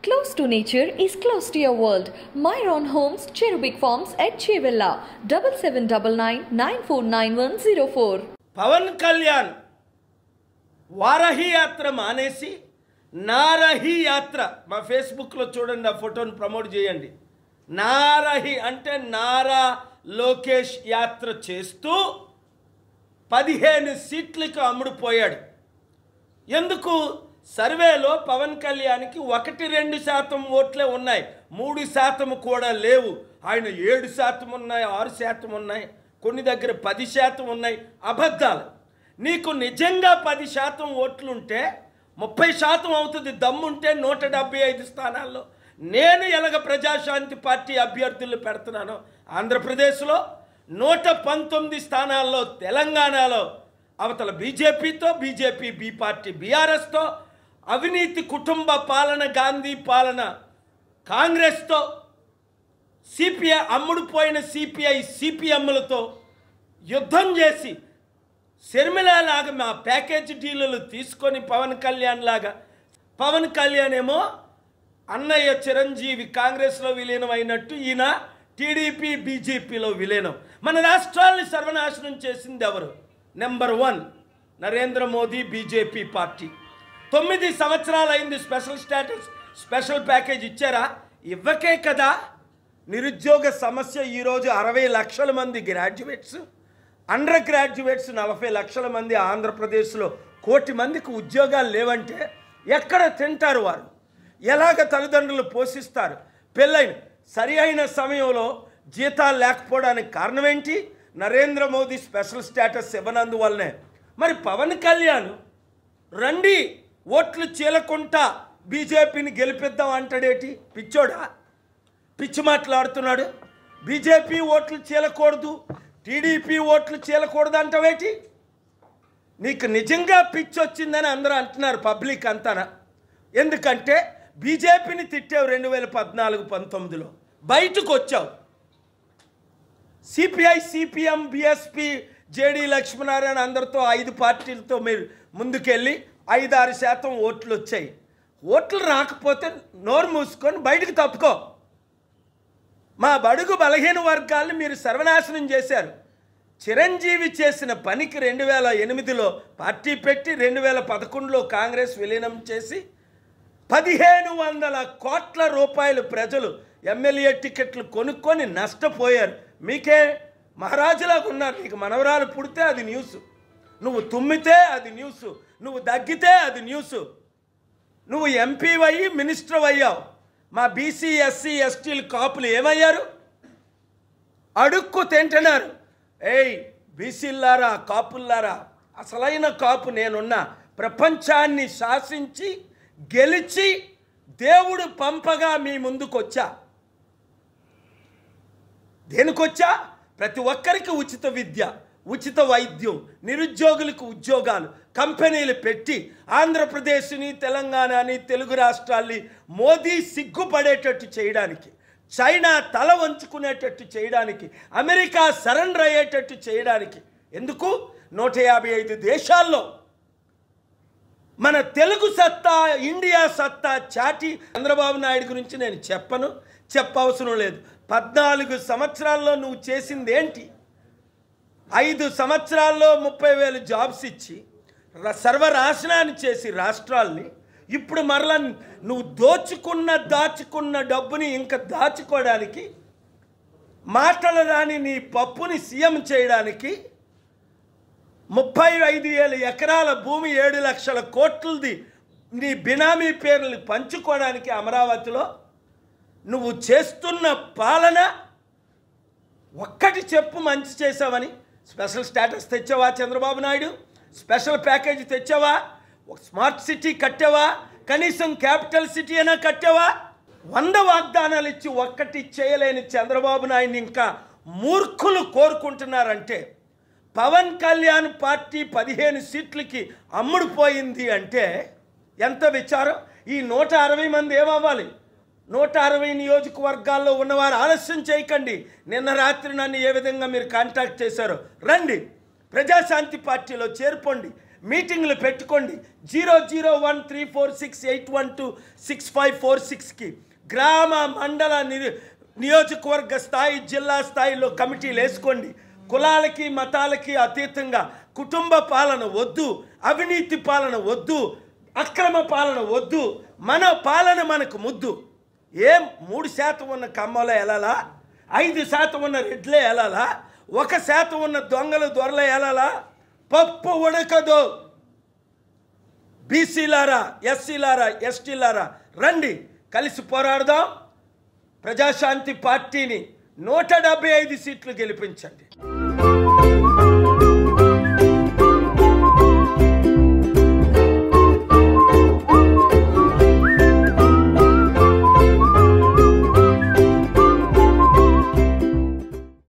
Close to nature is close to your world. Myron Homes, Cherubic Farms at Chevilla, 7799 Pawan Kalyan వారహి యాత్ర మానేసి నారహి యాత్ర మా ఫేస్బుక్లో చూడండి ఆ ఫోటోని ప్రమోట్ చేయండి నారహి అంటే నారా లోకేష్ యాత్ర చేస్తూ పదిహేను సీట్లకు అమ్ముడుపోయాడు ఎందుకు సర్వేలో పవన్ కళ్యాణ్కి ఒకటి రెండు శాతం ఓట్లే ఉన్నాయి మూడు శాతం కూడా లేవు ఆయన ఏడు శాతం ఉన్నాయి ఆరు శాతం ఉన్నాయి కొన్ని దగ్గర పది శాతం ఉన్నాయి అబద్ధాలు నీకు నిజంగా పది శాతం ఓట్లుంటే ముప్పై శాతం అవుతుంది దమ్ముంటే నూట డెబ్బై ఐదు స్థానాల్లో నేను ఎలాగ ప్రజాశాంతి పార్టీ అభ్యర్థులు పెడుతున్నాను ఆంధ్రప్రదేశ్లో నూట పంతొమ్మిది స్థానాల్లో తెలంగాణలో అవతల బీజేపీతో బీజేపీ బీ పార్టీ బీఆర్ఎస్తో అవినీతి కుటుంబ పాలన గాంధీ పాలన కాంగ్రెస్తో సిపిఐ అమ్ముడుపోయిన సిపిఐ సిపిఎంలతో యుద్ధం చేసి శర్మిల లాగా మా ప్యాకేజ్ డీలర్లు తీసుకొని పవన్ కళ్యాణ్ లాగా పవన్ కళ్యాణ్ ఏమో అన్నయ్య చిరంజీవి కాంగ్రెస్లో విలీనం అయినట్టు ఈయన టీడీపీ బీజేపీలో విలీనం మన రాష్ట్రాల్ని సర్వనాశనం చేసింది ఎవరు number one Narendra Modi BJP party తొమ్మిది సంవత్సరాలు అయింది స్పెషల్ స్టేటస్ స్పెషల్ ప్యాకేజ్ ఇచ్చారా ఇవ్వకే కదా నిరుద్యోగ సమస్య ఈరోజు అరవై లక్షల మంది గ్రాడ్యుయేట్స్ అండర్ గ్రాడ్యుయేట్స్ నలభై లక్షల మంది ఆంధ్రప్రదేశ్లో కోటి మందికి ఉద్యోగాలు లేవంటే ఎక్కడ తింటారు వారు ఎలాగ తల్లిదండ్రులు పోషిస్తారు పెళ్ళైన సరి అయిన సమయంలో జీతాలు లేకపోవడానికి కారణం ఏంటి నరేంద్ర మోదీ స్పెషల్ స్టేటస్ ఇవ్వనందువల్లనే మరి పవన్ కళ్యాణ్ రండి ఓట్లు చీలకుంటా బీజేపీని గెలిపిద్దాం అంటాడేటి పిచ్చోడా పిచ్చి మాట్లాడుతున్నాడు బీజేపీ ఓట్లు చీలకూడదు టీడీపీ ఓట్లు చీలకూడదు అంటావేటి నీకు నిజంగా పిచ్చి వచ్చిందని అందరూ అంటున్నారు పబ్లిక్ అంతానా ఎందుకంటే బీజేపీని తిట్టావు రెండు వేల పద్నాలుగు పంతొమ్మిదిలో బయటకు వచ్చావు CPI CPM BSP JD Lakshminarayana అందరితో ఐదు పార్టీలతో మీరు ముందుకెళ్ళి ఐదు ఆరు శాతం ఓట్లు వచ్చాయి ఓట్లు రాకపోతే నోరు మూసుకొని బయటకు తప్పుకో మా బడుగు బలహీన వర్గాల్ని మీరు సర్వనాశనం చేశారు చిరంజీవి చేసిన పనికి రెండు వేల ఎనిమిదిలో పార్టీ పెట్టి రెండు వేల పదకొండులో కాంగ్రెస్ విలీనం చేసి పదిహేను వందల కోట్ల రూపాయలు ప్రజలు ఎమ్మెల్యే టికెట్లు కొనుక్కొని నష్టపోయారు మీకే మహారాజులాగా ఉన్నారు నీకు మనవరాలు పుడితే అది న్యూస్ నువ్వు తుమ్మితే అది న్యూస్ నువ్వు దగ్గితే అది న్యూస్ నువ్వు ఎంపీ అయ్యి మినిస్టర్ అయ్యావు మా బీసీ ఎస్సీ ఎస్టీలు కాపులు ఏమయ్యారు అడుక్కు తింటున్నారు ఏయ్ బీసీల్లారా కాపుల్లారా అసలైన కాపు నేనున్నా ప్రపంచాన్ని శాసించి గెలిచి దేవుడు పంపగా మీ ముందుకొచ్చా దేనికొచ్చా ప్రతి ఒక్కరికి ఉచిత విద్య ఉచిత వైద్యం నిరుద్యోగులకు ఉద్యోగాలు కంపెనీలు పెట్టి ఆంధ్రప్రదేశ్ని తెలంగాణని తెలుగు రాష్ట్రాల్ని మోదీ సిగ్గుపడేటట్టు చేయడానికి చైనా తల వంచుకునేటట్టు చేయడానికి అమెరికా సరెండర్ అయ్యేటట్టు చేయడానికి ఎందుకు నూట యాభై ఐదు దేశాల్లో మన తెలుగు సత్తా ఇండియా సత్తా చాటి చంద్రబాబు నాయుడు గురించి నేను చెప్పను చెప్పవసరం లేదు పద్నాలుగు సంవత్సరాల్లో నువ్వు చేసింది ఏంటి ఐదు సంవత్సరాల్లో ముప్పై వేలు జాబ్స్ ఇచ్చి ర- సర్వనాశనాన్ని చేసి రాష్ట్రాల్ని ఇప్పుడు మరలా నువ్వు దోచుకున్న దాచుకున్న డబ్బుని ఇంకా దాచుకోవడానికి మాటలు రాని నీ పప్పుని సీఎం చేయడానికి ముప్పై ఐదు వేల ఎకరాల భూమి ఏడు లక్షల కోట్లది నీ బినామీ పేర్లు పంచుకోవడానికి అమరావతిలో నువ్వు చేస్తున్న పాలన ఒక్కటి చెప్పు మంచి చేసావని స్పెషల్ స్టేటస్ తెచ్చావా చంద్రబాబు నాయుడు స్పెషల్ ప్యాకేజ్ తెచ్చావా ఒక స్మార్ట్ సిటీ కట్టావా కనీసం క్యాపిటల్ సిటీ అయినా కట్టావా వంద వాగ్దానాలు ఇచ్చి ఒక్కటి చేయలేని చంద్రబాబు నాయుడిని ఇంకా మూర్ఖులు కోరుకుంటున్నారంటే పవన్ కళ్యాణ్ పార్టీ పదిహేను సీట్లకి అమ్ముడుపోయింది అంటే ఎంత విచారం ఈ నూట అరవై మంది ఏమవ్వాలి నూట అరవై నియోజకవర్గాల్లో ఉన్నవారు ఆలస్యం చేయకండి నిన్న రాత్రి నన్ను ఏ విధంగా మీరు కాంటాక్ట్ చేశారో రండి ప్రజాశాంతి పార్టీలో చేరుకోండి మీటింగ్లు పెట్టుకోండి zero zero one three four six eight one two six five four సిక్స్కి గ్రామ మండల ని- నియోజకవర్గ స్థాయి జిల్లా స్థాయిలో కమిటీలు వేసుకోండి కులాలకి మతాలకి అతీతంగా కుటుంబ పాలన వద్దు అవినీతి పాలన వద్దు అక్రమ పాలన వద్దు మన పాలన మనకు ముద్దు ఏం మూడు శాతం ఉన్న కమ్మలో వెళ్ళాలా ఐదు శాతం ఉన్న రెడ్లే వెళ్ళాలా ఒక శాతం ఉన్న దొంగలు దొరలే వెళ్ళాలా పప్పు ఉడకదు బీసీలారా ఎస్సీలారా ఎస్టీలారా రండి కలిసి పోరాడదాం ప్రజాశాంతి పార్టీని నూట డెబ్బై ఐదు సీట్లు గెలిపించండి